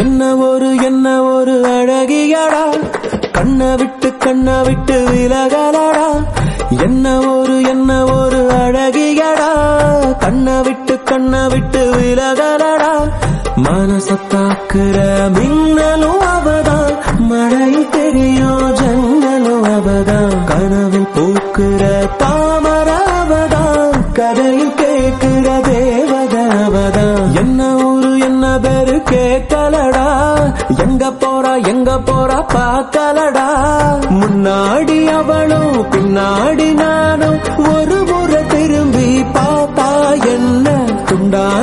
என்ன ஒரு என்ன ஒரு அழகியடா கண்ண விட்டு கண்ண விட்டு விலகலடா என்ன ஒரு என்ன ஒரு அழகியடா கண்ண விட்டு கண்ண விட்டு விலகலடா மனசத்தாக்குற மின்னலும் அவதான் மழை தெரியும் ஜன்னலும் அவதான் கனவில் பூக்குற தாமர அவதான் கதையில் கேட்கிற தேவத அவதான் என்ன ஊரு என்ன பேரு கேட்கலடா எங்க போறா எங்க போறா பார்க்கலடா முன்னாடி அவளும் பின்னாடி நானும் ஒரு முறை திரும்பி பாப்பா என்ன துண்டா